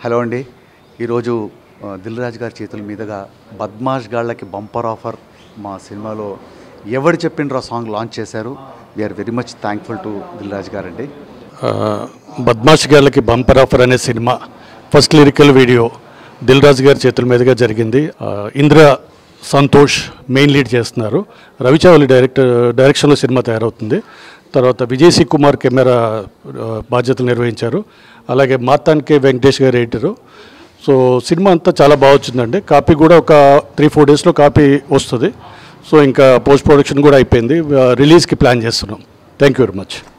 hello అండి ఈరోజు ఆ, దిల్ రాజు గారి చేతుల మీదుగా బద్మాష్ గాళ్ళకి బంపర్ ఆఫర్ మా సినిమాలో ఎవడు చెప్పిండ్రో సాంగ్ లాంచ్ చేశారు we are very much thankful to Dil Raju గారండి ఆ, బద్మాష్ గారికి బంపర్ ఆఫర్ అనే సినిమా first lyrical video Dil Raju గారి చేతుల మీదుగా జరిగింది ఆ, ఇంద్ర సంతోష్ మెయిన్ లీడ్ చేస్తున్నారు రవిచావలి డైరెక్టర్ డైరెక్షన్లో సినిమా తయారవుతుంది తర్వాత విజయ్ సి కుమార్ కెమెరా ఆ, బాధ్యతలు నిర్వహించారు అలాగే మార్తాన్ కే వెంకటేష్ గారు ఎడిటరు సో సినిమా అంతా చాలా బాగా వచ్చిందండి కాపీ కూడా ఒక త్రీ ఫోర్ డేస్లో కాపీ వస్తుంది సో ఇంకా పోస్ట్ ప్రొడక్షన్ కూడా అయిపోయింది రిలీజ్కి ప్లాన్ చేస్తున్నాం థ్యాంక్ యూ వెరీ మచ్